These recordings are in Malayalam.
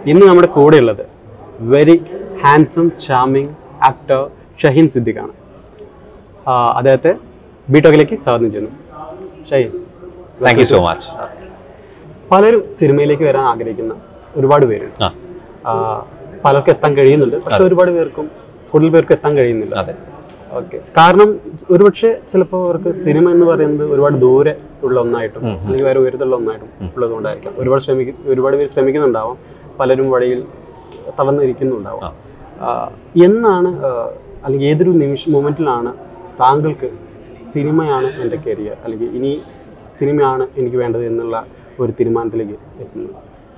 ഇന്ന് നമ്മുടെ കൂടെയുള്ളത് very handsome charming actor Shaheen സിദ്ദിഖാണ് ആ, അദ്ദേഹത്തെ ബിടോക്കിലേക്ക് സ്വാഗതം ചെയ്യുന്നു Shaheen thank you so much പലരും സിനിമയിലേക്ക് വരാൻ ആഗ്രഹിക്കുന്ന ഒരുപാട് പേരുണ്ട് ആ ആ, പലർക്കും എത്താൻ കഴിയുന്നുണ്ട് പക്ഷെ ഒരുപാട് പേർക്കും കൂടുതൽ പേർക്ക് എത്താൻ കഴിയുന്നില്ല അതെ ഓക്കെ കാരണം ഒരുപക്ഷെ ചിലപ്പോൾ അവർക്ക് സിനിമ എന്ന് പറയുന്നത് ഒരുപാട് ദൂരെ ഉള്ള ഒന്നായിട്ടും അല്ലെങ്കിൽ വേറെ ഉയരത്തുള്ള ഒന്നായിട്ടും ഉള്ളതുകൊണ്ടായിരിക്കാം ഒരുപാട് ശ്രമിക്ക ഒരുപാട് പേര് ശ്രമിക്കുന്നുണ്ടാവാം പലരും വഴിയിൽ തളർന്നിരിക്കുന്നുണ്ടാവാം ആ. ആ, എന്നാണ് ആ, അല്ലെങ്കിൽ ഏതൊരു നിമിഷ മൊമെന്റിലാണ് താങ്കൾക്ക് സിനിമയാണ് എൻ്റെ കരിയർ അല്ലെങ്കിൽ ഇനി സിനിമയാണ് എനിക്ക് വേണ്ടത് എന്നുള്ള ഒരു തീരുമാനത്തിലേക്ക് എത്തുന്നത്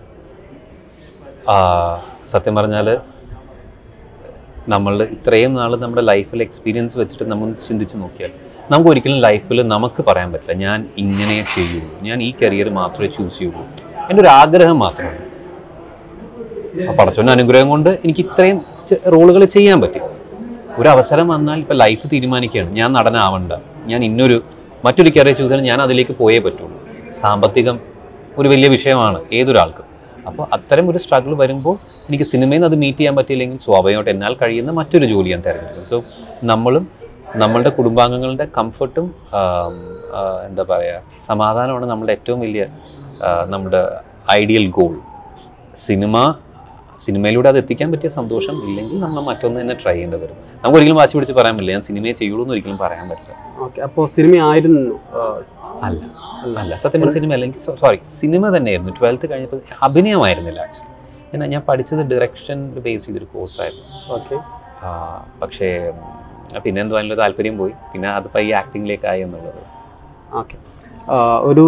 ആ, സത്യം പറഞ്ഞാൽ നമ്മൾ ഇത്രയും നാൾ നമ്മുടെ ലൈഫിൽ എക്സ്പീരിയൻസ് വെച്ചിട്ട് നമ്മൾ ചിന്തിച്ച് നോക്കിയാൽ നമുക്ക് ഒരിക്കലും ലൈഫിൽ നമുക്ക് പറയാൻ പറ്റില്ല ഞാൻ ഇങ്ങനെ ചെയ്യുള്ളൂ ഞാൻ ഈ കരിയർ മാത്രമേ ചൂസ് ചെയ്യുള്ളൂ എൻ്റെ ഒരു ആഗ്രഹം മാത്രമാണ് ആ പടച്ചോൻ്റെ അനുഗ്രഹം കൊണ്ട് എനിക്ക് ഇത്രയും റോളുകൾ ചെയ്യാൻ പറ്റി ഒരു അവസരം വന്നാൽ ഇപ്പോൾ ലൈഫ് തീരുമാനിക്കുകയാണ് ഞാൻ നടനാവണ്ട ഞാൻ ഇന്നൊരു മറ്റൊരു കരിയർ ചൂസ് ചെയ്താൽ ഞാൻ അതിലേക്ക് പോയേ പറ്റുള്ളൂ സാമ്പത്തികം ഒരു വലിയ വിഷയമാണ് ഏതൊരാൾക്കും അപ്പോൾ അത്തരം ഒരു സ്ട്രഗിൾ വരുമ്പോൾ എനിക്ക് സിനിമയിൽ നിന്ന് അത് മീറ്റ് ചെയ്യാൻ പറ്റിയില്ലെങ്കിൽ സ്വാഭാവികമായിട്ട് എന്നാൽ കഴിയുന്ന മറ്റൊരു ജോലി ഞാൻ തിരഞ്ഞെടുക്കും സോ നമ്മളും നമ്മളുടെ കുടുംബാംഗങ്ങളുടെ കംഫർട്ടും എന്താ പറയുക സമാധാനമാണ് നമ്മുടെ ഏറ്റവും വലിയ ആ, നമ്മുടെ ഐഡിയൽ ഗോൾ സിനിമ സിനിമയിലൂടെ അത് എത്തിക്കാൻ പറ്റിയ സന്തോഷം ഇല്ലെങ്കിൽ നമ്മൾ മറ്റൊന്ന് തന്നെ ട്രൈ ചെയ്യേണ്ടി വരും നമുക്ക് ഒരിക്കലും വാശി പിടിച്ച് പറയാൻ പറ്റില്ല ഞാൻ സിനിമയെ ചെയ്യുള്ളൂ എന്ന് ഒരിക്കലും പറയാൻ പറ്റില്ല ഓക്കെ അപ്പോൾ സിനിമയായിരുന്നു ആ, അല്ല അല്ല സത്യം പറഞ്ഞ സിനിമ അല്ലെങ്കിൽ സോറി സിനിമ തന്നെയായിരുന്നു ട്വൽത്ത് കഴിഞ്ഞപ്പോൾ അഭിനയമായിരുന്നില്ല ആക്ച്വലി ഞാൻ ഞാൻ പഠിച്ചത് ഡയറക്ഷൻ ബേസ് ചെയ്തൊരു കോഴ്സായിരുന്നു ഓക്കെ പക്ഷേ ഉം, പിന്നെ എന്തോ അതിനുള്ള താല്പര്യം പോയി പിന്നെ അത് ഈ ആക്ടിങ്ങിലേക്കായി എന്നുള്ളത് ഓക്കെ ഒരു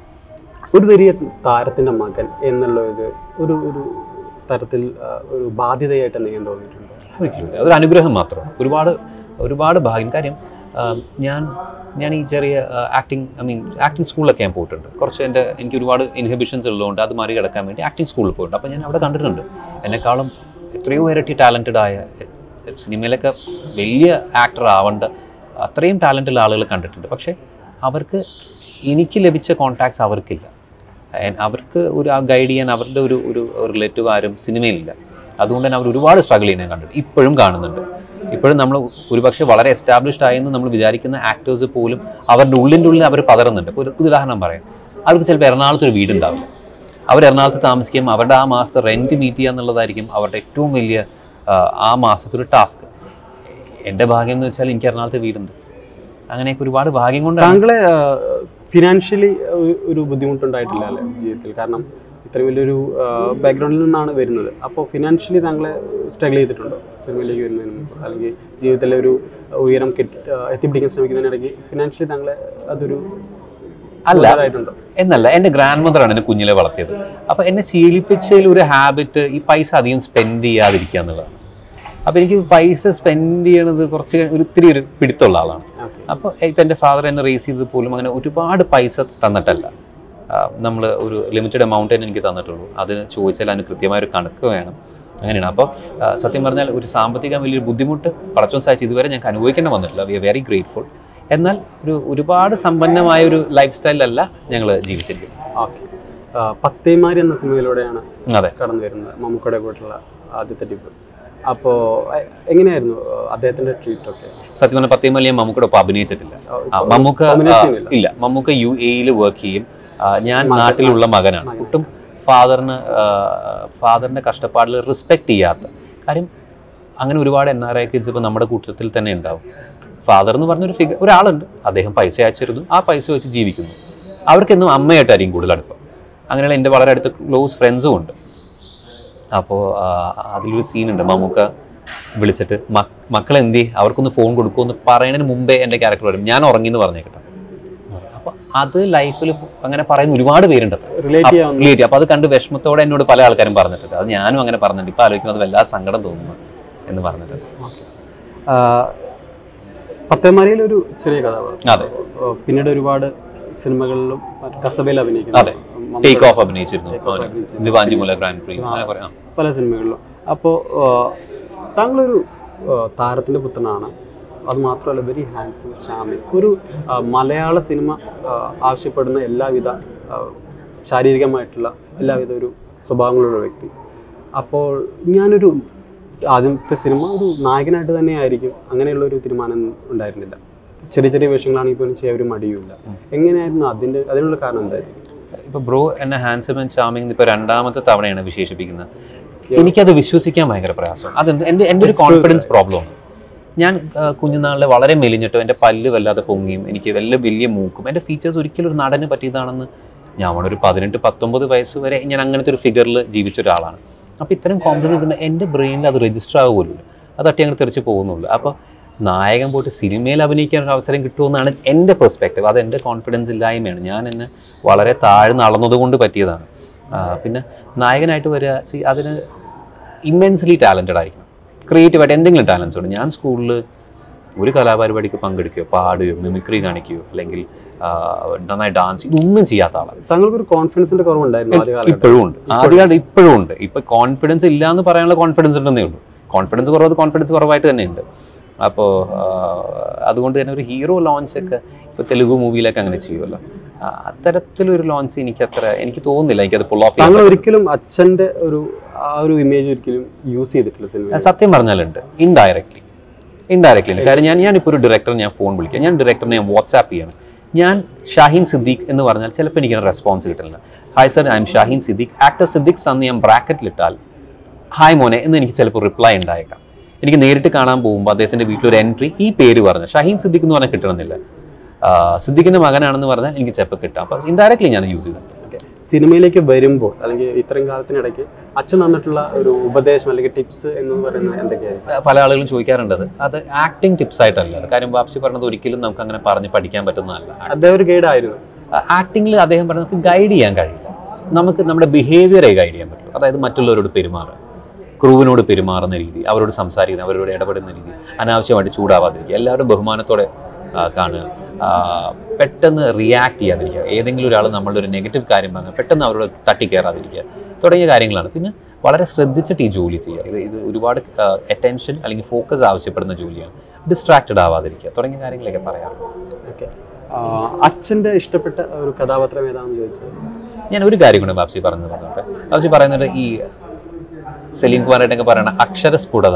ഒരു വലിയ താരത്തിൻ്റെ മകൻ എന്നുള്ള ഒരു ഒരു ഒരു തരത്തിൽ ആ, ഒരു ബാധ്യതയായിട്ട് എന്തെങ്കിലും തോന്നിയിട്ടുണ്ടോ ഒരിക്കലുമില്ല അതൊരു അനുഗ്രഹം മാത്രമാണ് ഒരുപാട് ഒരുപാട് ഭാഗ്യം കാര്യം ആ, ഞാൻ ഞാൻ ഈ ചെറിയ ആക്ടിങ് ഐ മീൻ ആക്ടിങ് സ്കൂളിലൊക്കെ ഞാൻ പോയിട്ടുണ്ട് കുറച്ച് എൻ്റെ എനിക്ക് ഒരുപാട് ഇൻഹിബിഷൻസ് ഉള്ളതുകൊണ്ട് അത് മറികടക്കാൻ വേണ്ടി ആക്ടിങ് സ്കൂളിൽ പോയിട്ടുണ്ട് അപ്പോൾ ഞാൻ അവിടെ കണ്ടിട്ടുണ്ട് എന്നെക്കാളും എത്രയോ ഇരട്ടി ടാലൻറ്റഡ് ആയ എ- സിനിമയിലൊക്കെ വലിയ ആക്ടർ ആവേണ്ട അത്രയും ടാലൻറ്റുള്ള ആളുകൾ കണ്ടിട്ടുണ്ട് പക്ഷേ അവർക്ക് എനിക്ക് ലഭിച്ച കോൺടാക്ട്സ് അവർക്കില്ല And അവർക്ക് ഒരു ആ ഗൈഡ് ചെയ്യാൻ അവരുടെ ഒരു ഒരു റിലേറ്റീവ് ആരും സിനിമയിലില്ല അതുകൊണ്ട് തന്നെ അവർ ഒരുപാട് സ്ട്രഗിൾ ചെയ്യുന്നത് കണ്ടിട്ട് ഇപ്പോഴും കാണുന്നുണ്ട് ഇപ്പോഴും നമ്മൾ ഒരുപക്ഷെ വളരെ എസ്റ്റാബ്ലിഷ്ഡ് ആയെന്ന് നമ്മൾ വിചാരിക്കുന്ന ആക്ടേഴ്സ് പോലും അവരുടെ ഉള്ളിൻ്റെ ഉള്ളിൽ അവർ പതറുന്നുണ്ട് ഇപ്പോൾ ഒരു ഉദാഹരണം പറയാം അവർക്ക് ചിലപ്പോൾ എറണാകുളത്ത് ഒരു വീടുണ്ടാവില്ല അവർ എറണാകുളത്ത് താമസിക്കും അവരുടെ ആ മാസത്തെ റെൻറ്റ് മീറ്റ് ചെയ്യുക എന്നുള്ളതായിരിക്കും അവരുടെ ഏറ്റവും വലിയ ആ, ആ മാസത്തെ ഒരു ടാസ്ക് എൻ്റെ ഭാഗ്യം എന്ന് വെച്ചാൽ എനിക്ക് എറണാകുളത്ത് വീടുണ്ട് അങ്ങനെയൊക്കെ ഒരുപാട് ഭാഗ്യം കൊണ്ടാണ് താങ്കളെ ഫിനാൻഷ്യലി ഒരു ബുദ്ധിമുട്ടുണ്ടായിട്ടില്ല അല്ലേ ജീവിതത്തിൽ കാരണം ഇത്രയും വലിയൊരു ബാക്ക്ഗ്രൗണ്ടിൽ നിന്നാണ് വരുന്നത് അപ്പോൾ ഫിനാൻഷ്യലി താങ്കളെ സ്ട്രഗിൾ ചെയ്തിട്ടുണ്ടോ സിനിമയിലേക്ക് വരുന്നതിന് മുമ്പ് അല്ലെങ്കിൽ ജീവിതത്തിലെ ഒരു ഉയരം കെട്ടി ആ, എത്തിപ്പിടിക്കാൻ ശ്രമിക്കുന്നതിനിടയ്ക്ക് ഫിനാൻഷ്യലി താങ്കളെ അതൊരു അല്ല. ആയിട്ടുണ്ടോ എന്നല്ല എൻ്റെ ഗ്രാൻഡ് മദറാണ് എന്നെ കുഞ്ഞിലെ വളർത്തിയത് അപ്പോൾ എന്നെ ശീലിപ്പിച്ചതിൽ ഒരു ഹാബിറ്റ് ഈ പൈസ അധികം സ്പെൻഡ് ചെയ്യാതിരിക്കുക എന്നുള്ളതാണ് അപ്പോൾ എനിക്ക് പൈസ സ്പെൻഡ് ചെയ്യണത് കുറച്ച് ഒരു ഇത്തിരി ഒരു പിടുത്തമുള്ള ആളാണ് ഓക്കെ അപ്പോൾ ഇപ്പം എൻ്റെ ഫാദർ എന്നെ റേസ് ചെയ്തത് പോലും അങ്ങനെ ഒരുപാട് പൈസ തന്നിട്ടല്ല നമ്മൾ ഒരു ലിമിറ്റഡ് എമൗണ്ട് തന്നെ എനിക്ക് തന്നിട്ടുള്ളൂ അതിന് ചോദിച്ചാൽ അതിന് കൃത്യമായ ഒരു കണക്ക് വേണം അങ്ങനെയാണ് അപ്പോൾ ആ, സത്യം പറഞ്ഞാൽ ഒരു സാമ്പത്തിക വലിയൊരു ബുദ്ധിമുട്ട് പടച്ചോൻ സാധിച്ച് ഇതുവരെ ഞങ്ങൾക്ക് അനുഭവിക്കേണ്ടി വന്നിട്ടില്ല വി ആർ വെരി ഗ്രേറ്റ്ഫുൾ എന്നാൽ ഒരു ഒരുപാട് സമ്പന്നമായ ഒരു ലൈഫ് സ്റ്റൈലിലല്ല ഞങ്ങൾ ജീവിച്ചിരിക്കുന്നത് ഓക്കെ പത്തേമാരി എന്ന സിനിമയിലൂടെയാണ് അതെ കടന്നു വരുന്നത് മമ്മൂക്കയുടെ കൂട്ടുള്ള ആദ്യത്തെ ടിപ്പ് അപ്പോൾ എങ്ങനെയായിരുന്നു ആ, അദ്ദേഹത്തിന്റെ ട്രീറ്റ് ഒക്കെ സത്യം പറഞ്ഞാൽ പത്തേമല്ലി ഞാൻ മമ്മൂക്കയുടെ ഒപ്പം അഭിനയിച്ചിട്ടില്ല ആ, ആ, മമ്മൂക്ക ആ, combination ഇല്ല. ഇല്ല മമ്മൂക്ക യു എയിൽ വർക്ക് ചെയ്യും ആ, ഞാൻ നാട്ടിലുള്ള മകനാണ് ഒട്ടും ഫാദറിന് ഫാദറിന്റെ കഷ്ടപ്പാടിൽ റെസ്പെക്ട് ചെയ്യാത്ത കാര്യം അങ്ങനെ ഒരുപാട് എൻ ആർ ഐ കിഡ്സ് ഇപ്പോൾ നമ്മുടെ കൂട്ടത്തിൽ തന്നെ ഉണ്ടാവും ഫാദർ എന്ന് പറഞ്ഞൊരു ഫിഗർ ഒരാളുണ്ട് അദ്ദേഹം പൈസ അയച്ചിരുന്നു ആ പൈസ വെച്ച് ജീവിക്കുന്നു അവർക്കെന്നും അമ്മയായിട്ടായിരിക്കും കൂടുതൽ അടുപ്പം അങ്ങനെയുള്ള എൻ്റെ വളരെ അടുത്ത ക്ലോസ് ഫ്രണ്ട്സും ഉണ്ട് അപ്പോൾ അതിലൊരു സീനുണ്ട് മമ്മൂക്ക വിളിച്ചിട്ട് മ- മക്കളെ എന്തി അവർക്കൊന്ന് ഫോൺ കൊടുക്കുമെന്ന് പറയുന്നതിന് മുമ്പേ എൻ്റെ ക്യാരക്ടർ വരും ഞാൻ ഉറങ്ങി എന്ന് പറഞ്ഞേക്കട്ടെ അപ്പോൾ അത് ലൈഫിൽ അങ്ങനെ പറയുന്ന ഒരുപാട് പേരുണ്ട് റിലേറ്റ് ചെയ്യാവുന്ന റിലേറ്റ് അപ്പോൾ അത് കണ്ട് വിഷമത്തോടെ എന്നോട് പല ആൾക്കാരും പറഞ്ഞിട്ടുണ്ട് അത് ഞാനും അങ്ങനെ പറഞ്ഞിട്ടുണ്ട് ഇപ്പോൾ ആലോചിക്കുമ്പോൾ അത് വല്ലാതെ സങ്കടം തോന്നുന്നു എന്ന് പറഞ്ഞിട്ടുണ്ട് ആ, പത്തേമാരിയിൽ ഒരു ചെറിയ കഥാപാത്രം അതെ ആ, പിന്നീട് ഒരുപാട് സിനിമകളിലും മറ്റ് കസബയിൽ അഭിനയിക്കുന്നു അതെ മമ്മൂക്ക ടേക്ക് ഓഫ് അഭിനയിച്ചിരുന്നു Take Off അഭിനയിച്ചിരുന്നു. ദിവാഞ്ചിമുല ഗ്രാൻഡ് പ്രീ അങ്ങനെ കുറേ ആ. പല സിനിമകളിലും അപ്പോൾ താങ്കളൊരു ആ, താരത്തിന്റെ പുത്രനാണ് അത് മാത്രമല്ല വെരി ഹാൻസം ചാമി ഒരു ആ, മലയാള സിനിമ ആ, ആവശ്യപ്പെടുന്ന എല്ലാവിധ ആ, ശാരീരികമായിട്ടുള്ള എല്ലാവിധ ഒരു സ്വഭാവങ്ങളുള്ള വ്യക്തി അപ്പോൾ ഞാനൊരു ആദ്യത്തെ സിനിമ ഒരു നായകനായിട്ട് തന്നെ ആയിരിക്കും അങ്ങനെയുള്ള ഒരു തീരുമാനം ഉണ്ടായിരുന്നില്ല ചെറിയ ചെറിയ വേഷങ്ങളാണെങ്കിൽ പോലും ചെയ്യാൻ ഒരു മടിയുമില്ല എങ്ങനെയായിരുന്നു അതിൻ്റെ അതിനുള്ള കാരണം എന്തായിരുന്നു ഇപ്പൊ ബ്രോ എന്നെ ഹാൻസം ആൻഡ് ചാമിങ് ഇപ്പൊ രണ്ടാമത്തെ തവണയാണ് വിശേഷിപ്പിക്കുന്നത് എനിക്കത് വിശ്വസിക്കാൻ ഭയങ്കര പ്രയാസം അത് എൻ്റെ എൻ്റെ ഒരു കോൺഫിഡൻസ് പ്രോബ്ലമാണ് ഞാൻ ആ, കുഞ്ഞുനാളിൽ വളരെ മെലിഞ്ഞിട്ടും എൻ്റെ പല്ല് വല്ലാതെ പൊങ്ങിയും എനിക്ക് വല്ല വലിയ മൂക്കും എൻ്റെ ഫീച്ചേഴ്സ് ഒരിക്കലും ഒരു നടന് പറ്റിയതാണെന്ന് ഞാൻ ഒരു പതിനെട്ട് പത്തൊമ്പത് വയസ്സ് വരെ ഞാൻ അങ്ങനത്തെ ഒരു ഫിഗറിൽ ജീവിച്ച ഒരാളാണ് അപ്പോൾ ഇത്തരം കോൺഫിഡൻസ് ഉണ്ട് എൻ്റെ ബ്രെയിനിൽ അത് രജിസ്റ്റർ ആകുമല്ലോ അത് തട്ടി അങ്ങനെ തെറിച്ച് പോകുന്നുള്ളൂ അപ്പോൾ നായകൻ പോയിട്ട് സിനിമയിൽ അഭിനയിക്കാൻ ഒരു അവസരം കിട്ടുമെന്നാണ് എൻ്റെ പെർസ്പെക്റ്റീവ് അത് എൻ്റെ കോൺഫിഡൻസ് ഇല്ലായ്മയാണ് ഞാൻ എന്നെ വളരെ താഴ്ന്ന് അളന്നതുകൊണ്ട് പറ്റിയതാണ് ആ, പിന്നെ നായകനായിട്ട് വരിക സി അതിന് ഇമ്മൻസ്ലി ടാലൻറ്റഡ് ആയിരിക്കണം ക്രിയേറ്റീവായിട്ട് എന്തെങ്കിലും ടാലൻസ് ഉണ്ട് ഞാൻ സ്കൂളിൽ ഒരു കലാപരിപാടിക്ക് പങ്കെടുക്കുകയോ പാടുകയോ മിമിക്രി കാണിക്കുകയോ അല്ലെങ്കിൽ ആ, നന്നായി ഡാൻസ് ഇതൊന്നും ചെയ്യാത്ത ആളാണ് താങ്കൾക്കൊരു കോൺഫിഡൻസിന്റെ കുറവുണ്ടായിരുന്നു ആദ്യ കാലഘട്ടത്തിൽ ഇപ്പോഴും ഉണ്ട് ആദ്യകാലം ഇപ്പോഴും ഉണ്ട് ഇപ്പൊ കോൺഫിഡൻസ് ഇല്ല എന്ന് പറയാനുള്ള കോൺഫിഡൻസ് ഉണ്ടെന്നേ ഉള്ളൂ കോൺഫിഡൻസ് കുറവ് കോൺഫിഡൻസ് കുറവായിട്ട് തന്നെ ഉണ്ട് അപ്പോൾ അതുകൊണ്ട് തന്നെ ഒരു ഹീറോ ലോഞ്ച് ഒക്കെ ഇപ്പോൾ തെലുഗു മൂവിയിലൊക്കെ അങ്ങനെ ചെയ്യുമല്ലോ ആ, അത്തരത്തിലൊരു ലോഞ്ച് എനിക്ക് അത്ര എനിക്ക് തോന്നുന്നില്ല എനിക്കത് പുൾ ഓഫ് താങ്കൾ ഒരിക്കലും അച്ഛന്റെ ഒരു ആ ഒരു ഇമേജ് ഒരിക്കലും യൂസ് ചെയ്തിട്ടില്ല സിനിമ സത്യം പറഞ്ഞാലുണ്ട് ഇൻഡയറക്ട്ലി ഇൻഡയറക്ട്ലി കാര്യം ഞാൻ ഞാനിപ്പോൾ ഒരു ഡയറക്ടർ ഞാൻ ഫോൺ വിളിക്കുക ഞാൻ ഡയറക്ടറിനെ ഞാൻ വാട്സാപ്പ് ചെയ്യണം ഞാൻ ഷാഹിൻ സിദ്ദീഖ് എന്ന് പറഞ്ഞാൽ ചിലപ്പോൾ എനിക്ക് റെസ്പോൺസ് കിട്ടില്ല hi sir I'm Shaheen Siddique actor Siddique സന്ന് ഞാൻ ബ്രാക്കറ്റിലിട്ടാൽ ഹായ് മോനെ എന്ന് എനിക്ക് ചിലപ്പോൾ റിപ്ലൈ ഉണ്ടായേക്കാം എനിക്ക് നേരിട്ട് കാണാൻ പോകുമ്പോൾ അദ്ദേഹത്തിൻ്റെ വീട്ടിലൊരു എൻട്രി ഈ പേര് പറഞ്ഞ ഷാഹിൻ സിദ്ദീഖ് എന്ന് പറഞ്ഞാൽ കിട്ടണമെന്നില്ല ആ, സിദ്ദീഖിൻ്റെ മകനാണെന്ന് പറഞ്ഞാൽ എനിക്ക് ചിലപ്പോൾ കിട്ടാം അപ്പോൾ ഇൻഡയറക്ട്ലി ഞാൻ യൂസ് ചെയ്തിട്ടുണ്ട് ഓക്കെ സിനിമയിലേക്ക് വരുമ്പോൾ അല്ലെങ്കിൽ ഇത്രയും കാലത്തിനിടയ്ക്ക് അച്ഛൻ തന്നിട്ടുള്ള ഒരു ഉപദേശം അല്ലെങ്കിൽ ടിപ്സ് എന്ന് പറയുന്നത് എന്തൊക്കെയായിരുന്നു പല ആളുകളും ചോദിക്കാറുണ്ട് അത് അത് ആക്ടിങ് ടിപ്സ് ആയിട്ടല്ല അത് കാര്യം വാപ്സി പറഞ്ഞത് ഒരിക്കലും നമുക്ക് അങ്ങനെ പറഞ്ഞ് പഠിക്കാൻ പറ്റുന്നതല്ല അദ്ദേഹം ഒരു ഗൈഡ് ആയിരുന്നു ആക്ടിങ്ങിൽ അദ്ദേഹം പറഞ്ഞത് നമുക്ക് ഗൈഡ് ചെയ്യാൻ കഴിയില്ല നമുക്ക് നമ്മുടെ ബിഹേവിയറെ ഗൈഡ് ചെയ്യാൻ പറ്റും അതായത് മറ്റുള്ളവരോട് പെരുമാറുക ക്രൂവിനോട് പെരുമാറുന്ന രീതി അവരോട് സംസാരിക്കുന്ന അവരോട് ഇടപെടുന്ന രീതി അനാവശ്യമായിട്ട് ചൂടാവാതിരിക്കുക എല്ലാവരും ബഹുമാനത്തോടെ ആ, കാണുക ആ, പെട്ടെന്ന് റിയാക്ട് ചെയ്യാതിരിക്കുക ഏതെങ്കിലും ഒരാൾ നമ്മളുടെ ഒരു നെഗറ്റീവ് കാര്യം പറഞ്ഞാൽ പെട്ടെന്ന് അവരോട് തട്ടിക്കയറാതിരിക്കുക തുടങ്ങിയ കാര്യങ്ങളാണ് പിന്നെ വളരെ ശ്രദ്ധിച്ചിട്ട് ഈ ജോലി ചെയ്യുക ഇത് ഇത് ഒരുപാട് അറ്റൻഷൻ അല്ലെങ്കിൽ ഫോക്കസ് ആവശ്യപ്പെടുന്ന ജോലിയാണ് ഡിസ്ട്രാക്റ്റഡ് ആവാതിരിക്കുക തുടങ്ങിയ കാര്യങ്ങളൊക്കെ പറയാറുണ്ട് ഓക്കെ അച്ഛന്റെ ഇഷ്ടപ്പെട്ട ഒരു കഥാപാത്രം ഏതാണെന്ന് ചോദിച്ചത് ഞാൻ ഒരു കാര്യം കൂടെ ബാപ്സി പറഞ്ഞു പറഞ്ഞോട്ടെ ബാപ്സി പറയുന്നത് ഈ സെലീം കുമാറായിട്ടൊക്കെ പറയണ അക്ഷരസ്ഫുടത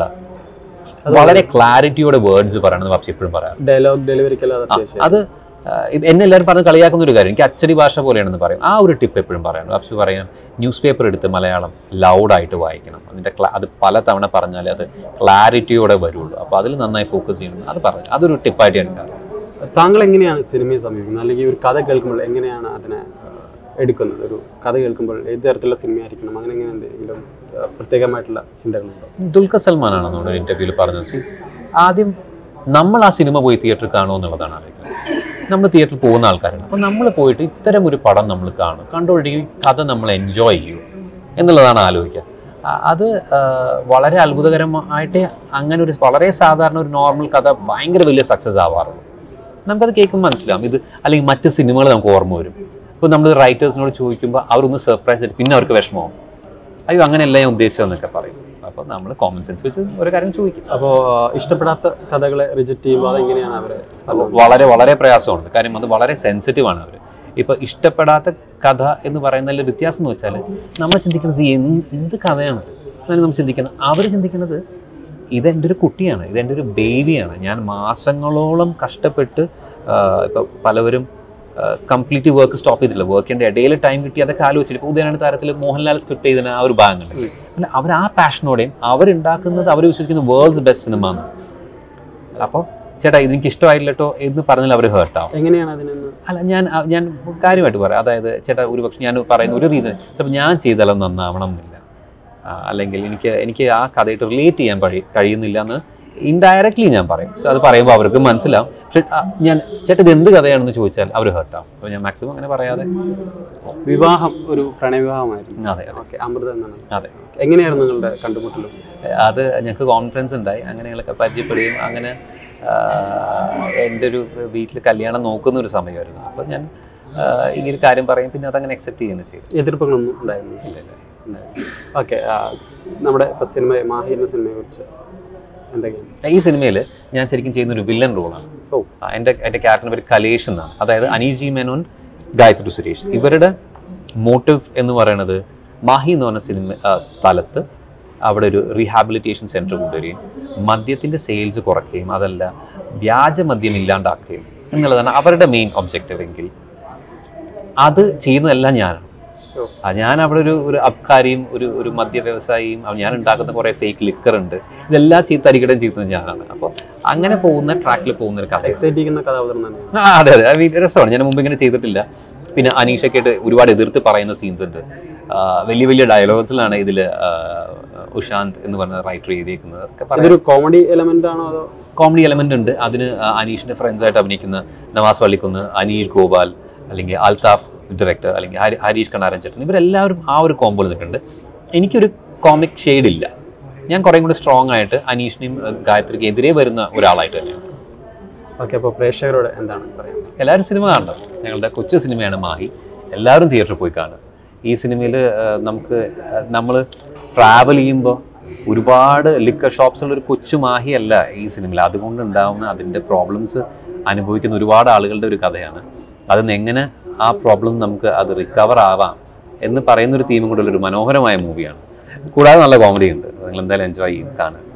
വളരെ ക്ലാരിറ്റിയോടെ വേർഡ്സ് പറയണമെന്ന് ബാപ്സി എപ്പോഴും പറയാം ഡയലോഗ് ഡെലിവറിക്കല്ല അത് അത്യാവശ്യം അത് ആ, എന്നെ എല്ലാവരും പറഞ്ഞ് കളിയാക്കുന്ന ഒരു കാര്യം എനിക്ക് അച്ചടി ഭാഷ പോലെയാണെന്ന് പറയും ആ ഒരു ടിപ്പ് എപ്പോഴും പറയണം ബാപ്സി പറയാൻ ന്യൂസ് പേപ്പർ എടുത്ത് മലയാളം ലൗഡായിട്ട് വായിക്കണം അതിൻ്റെ ക്ലാ അത് പല തവണ പറഞ്ഞാലേ അത് ക്ലാരിറ്റിയോടെ വരുള്ളൂ അപ്പോൾ അതിൽ നന്നായി ഫോക്കസ് ചെയ്യണം അത് പറഞ്ഞു അതൊരു ടിപ്പായിട്ട് ഞാൻ എടുക്കാറ് താങ്കൾ എങ്ങനെയാണ് സിനിമയെ സമീപിക്കുന്നത് അല്ലെങ്കിൽ ഒരു കഥ കേൾക്കുമ്പോൾ എങ്ങനെയാണ് അതിനെ ആ, എടുക്കുന്നത് ഒരു കഥ കേൾക്കുമ്പോൾ ഏത് തരത്തിലുള്ള സിനിമ ആയിരിക്കണം അങ്ങനെ എങ്ങനെ എന്തെങ്കിലും ആ, പ്രത്യേകമായിട്ടുള്ള ചിന്തകളുണ്ടോ ദുൽഖർ സൽമാനാണ് നമ്മുടെ ഇന്റർവ്യൂവിൽ പറഞ്ഞത് സി ആദ്യം നമ്മൾ ആ സിനിമ പോയി തിയേറ്ററിൽ കാണുമോ എന്നുള്ളതാണ് ആലോചിക്കുന്നത് നമ്മൾ തിയേറ്ററിൽ പോകുന്ന ആൾക്കാരാണ് അപ്പോൾ നമ്മൾ പോയിട്ട് ഇത്തരം ഒരു പടം നമ്മൾ കാണും കണ്ടുകൊണ്ടിരിക്കും കഥ നമ്മൾ എൻജോയ് ചെയ്യും എന്നുള്ളതാണ് ആലോചിക്കുക ആ- അത് ആ, വളരെ അത്ഭുതകരമായിട്ട് അങ്ങനെ ഒരു വളരെ സാധാരണ ഒരു നോർമൽ കഥ ഭയങ്കര വലിയ സക്സസ് ആവാറുള്ളൂ നമുക്കത് കേൾക്കുമ്പോൾ മനസ്സിലാവും ഇത് അല്ലെങ്കിൽ മറ്റ് സിനിമകൾ നമുക്ക് ഓർമ്മ വരും ഇപ്പോൾ നമ്മൾ റൈറ്റേഴ്സിനോട് ചോദിക്കുമ്പോൾ അവരൊന്ന് സർപ്രൈസ് ആയിട്ട് പിന്നെ അവർക്ക് വിഷമമാവും അയ്യോ അങ്ങനെയല്ല ഞാൻ ഉദ്ദേശിച്ചതെന്നൊക്കെ പറയും അപ്പോൾ നമ്മൾ കോമൺ സെൻസ് വെച്ച് ഒരു കാര്യം ചോദിക്കും അപ്പോൾ ഇഷ്ടപ്പെടാത്ത കഥകളെ റിജക്റ്റ് ചെയ്യുമ്പോൾ അതെങ്ങനെയാണ് അവരെ അപ്പോൾ വളരെ വളരെ പ്രയാസമുണ്ട് കാര്യം അത് വളരെ സെൻസിറ്റീവ് ആണ് അവർ ഇപ്പോൾ ഇഷ്ടപ്പെടാത്ത കഥ എന്ന് പറയുന്നതിൽ വ്യത്യാസം എന്ന് വെച്ചാൽ നമ്മൾ ചിന്തിക്കുന്നത് എന്ത് എന്ത് കഥയാണത് എന്നാണ് നമ്മൾ ചിന്തിക്കുന്നത് അവർ ചിന്തിക്കുന്നത് ഇതെൻ്റെ ഒരു കുട്ടിയാണ് ഇതെൻ്റെ ഒരു ബേബിയാണ് ഞാൻ മാസങ്ങളോളം കഷ്ടപ്പെട്ട് ഇപ്പോൾ പലവരും കംപ്ലീറ്റ് വർക്ക് സ്റ്റോപ്പ് ചെയ്തിട്ടില്ല വർക്കിൻ്റെ ഇടയിൽ ടൈം കിട്ടി അതൊക്കെ ആലോചിച്ചിട്ട് ഇപ്പോൾ ഉദയനാണ് താരത്തിൽ മോഹൻലാൽ സ്ക്രിപ്റ്റ് ചെയ്തതിന് ആ ഒരു ഭാഗങ്ങൾ അല്ല അവർ ആ പാഷനോടെയും അവരുണ്ടാക്കുന്നത് അവർ വിശ്വസിക്കുന്ന വേൾഡ്സ് ബെസ്റ്റ് സിനിമ എന്ന് അപ്പോൾ ചേട്ടാ ഇത് എനിക്ക് ഇഷ്ടമായില്ല കേട്ടോ എന്ന് പറഞ്ഞാൽ അവർ ഹേർട്ടാവും എങ്ങനെയാണ് അതിനൊന്ന് അല്ല ഞാൻ അ- ഞാൻ കാര്യമായിട്ട് പറയാം അതായത് ചേട്ടാ ഒരു പക്ഷേ ഞാൻ പറയുന്ന ഒരു റീസൺ ചിലപ്പോൾ ഞാൻ ചെയ്താലും നന്നാവണം എന്നില്ല ആ, അല്ലെങ്കിൽ എനിക്ക് എനിക്ക് ആ കഥയായിട്ട് റിലേറ്റ് ചെയ്യാൻ കഴി കഴിയുന്നില്ല എന്ന് ഇൻഡയറക്ട്ലി ഞാൻ പറയും സോ അത് പറയുമ്പോൾ അവർക്ക് മനസ്സിലാവും പക്ഷെ ആ, ഞാൻ ചേട്ടാ ഇത് എന്ത് കഥയാണെന്ന് ചോദിച്ചാൽ അവർ ഹേർട്ടാവും അപ്പോൾ ഞാൻ മാക്സിമം അങ്ങനെ പറയാതെ വിവാഹം ഒരു പ്രണയവിവാഹമായിരുന്നു അതെ അതെ ഓക്കെ അമൃത എന്നാണ് അതെ എങ്ങനെയായിരുന്നു നിങ്ങളുടെ കണ്ടുമുട്ടലും അത് ഞങ്ങൾക്ക് കോൺഫിഡൻസ് ഉണ്ടായി അങ്ങനെ ഞങ്ങളൊക്കെ പരിചയപ്പെടുകയും അങ്ങനെ ആ, എൻ്റെ ഒരു വീട്ടിൽ കല്യാണം നോക്കുന്ന ഒരു സമയമായിരുന്നു അപ്പോൾ ഞാൻ ആ, ഇങ്ങനെ ഒരു കാര്യം പറയും പിന്നെ അതങ്ങനെ അക്സെപ്റ്റ് ചെയ്യുകയാണ് ചെയ്തു എതിർപ്പുകളൊന്നും ഉണ്ടായിരുന്നില്ല ഇല്ല ഇല്ല ഓക്കെ നമ്മുടെ ഇപ്പോൾ സിനിമ മാഹി എന്ന സിനിമയെ കുറിച്ച് എന്തൊക്കെയാണ് ഈ സിനിമയിൽ ഞാൻ ശരിക്കും ചെയ്യുന്ന ഒരു വില്ലൻ റോളാണ് ഓ എൻ്റെ എൻ്റെ ക്യാരക്ടറിൻ്റെ പേര് കലേഷ് എന്നാണ് അതായത് അനീഷ് ജി മേനോൻ ഗായത്രി സുരേഷ് ഇവരുടെ മോട്ടീവ് എന്ന് പറയുന്നത് മാഹി എന്ന് പറഞ്ഞ സിനിമ ആ, സ്ഥലത്ത് അവിടെ ഒരു റീഹാബിലിറ്റേഷൻ സെൻറ്റർ കൊണ്ടുവരികയും മദ്യത്തിൻ്റെ സെയിൽസ് കുറയ്ക്കുകയും അതല്ല വ്യാജ മദ്യം ഇല്ലാണ്ടാക്കുകയും എന്നുള്ളതാണ് അവരുടെ മെയിൻ ഒബ്ജക്റ്റീവ് എങ്കിൽ അത് ചെയ്യുന്നതെല്ലാം ഞാനാണ് ഓ. ആ, ഞാൻ അവിടെ ഒരു ഒരു അബ്കാരിയും ഒരു ഒരു മദ്യ വ്യവസായിയും ആ, ഞാൻ ഉണ്ടാക്കുന്ന കുറേ ഫേക്ക് ലിക്കർ ഉണ്ട് ഇതെല്ലാം ചീത്തരികിടം ചെയ്യുന്നത് ഞാനാണ് അപ്പോൾ അങ്ങനെ പോകുന്ന ട്രാക്കിൽ പോകുന്ന ഒരു കഥയാണ് എക്സൈറ്റ് ചെയ്യുന്ന കഥാപാത്രം തന്നെ ആ അതെ അതെ അത് രസമാണ് ഞാൻ മുമ്പ് ഇങ്ങനെ ചെയ്തിട്ടില്ല പിന്നെ അനീഷൊക്കെ ആയിട്ട് ഒരുപാട് എതിർത്ത് പറയുന്ന സീൻസ് ഉണ്ട് ആ, വലിയ വലിയ ഡയലോഗ്സിലാണ് ഇതിൽ ഉഷാന്ത് എന്ന് പറഞ്ഞ റൈറ്റർ എഴുതിയിരിക്കുന്നത് അതൊക്കെ പറയാൻ ഇതൊരു കോമഡി എലമെന്റ് ആണോ അതോ കോമഡി എലമെന്റ് ഉണ്ട് അതിന് ആ, അനീഷിന്റെ ഫ്രണ്ട്സ് ആയിട്ട് അഭിനയിക്കുന്ന നവാസ് വള്ളിക്കുന്ന് അനീഷ് ഗോപാൽ അല്ലെങ്കിൽ അൽതാഫ് ഡയറക്ടർ അല്ലെങ്കിൽ ഹരി- ഹരീഷ് കണാരൻ ചേട്ടൻ ഇവരെല്ലാവരും ആ ഒരു കോമ്പോയിൽ നിൽക്കുന്നുണ്ട് എനിക്കൊരു കോമിക് ഷെയ്ഡ് ഇല്ല ഞാൻ കുറേ കൂടി സ്ട്രോങ് ആയിട്ട് അനീഷിനെയും ആ, ഗായത്രിക്ക് എതിരെ വരുന്ന ഒരാളായിട്ട് തന്നെയാണ് ഓക്കെ അപ്പോൾ പ്രേക്ഷകരോട് എന്താണ് പറയുന്നത് എല്ലാവരും സിനിമ കാണണം ഞങ്ങളുടെ കൊച്ചു സിനിമയാണ് മാഹി എല്ലാവരും തിയേറ്ററിൽ പോയി കാണും ഈ സിനിമയിൽ നമുക്ക് നമ്മൾ ട്രാവൽ ചെയ്യുമ്പോൾ ഒരുപാട് ലിക്കർ ഷോപ്സ് ഉള്ള ഒരു കൊച്ചു മാഹി അല്ല ഈ സിനിമയിൽ അതുകൊണ്ട് ഉണ്ടാവുന്ന അതിൻ്റെ പ്രോബ്ലംസ് അനുഭവിക്കുന്ന ഒരുപാട് ആളുകളുടെ ഒരു കഥയാണ് അതിന്ന് എങ്ങനെ ആ പ്രോബ്ലം നമുക്ക് അത് റിക്കവർ ആവാം എന്ന് പറയുന്ന ഒരു തീമും കൂടെ ഉള്ള ഒരു മനോഹരമായ മൂവിയാണ് കൂടാതെ നല്ല കോമഡി ഉണ്ട് നിങ്ങൾ എന്തായാലും എൻജോയ് ചെയ്യും കാണാൻ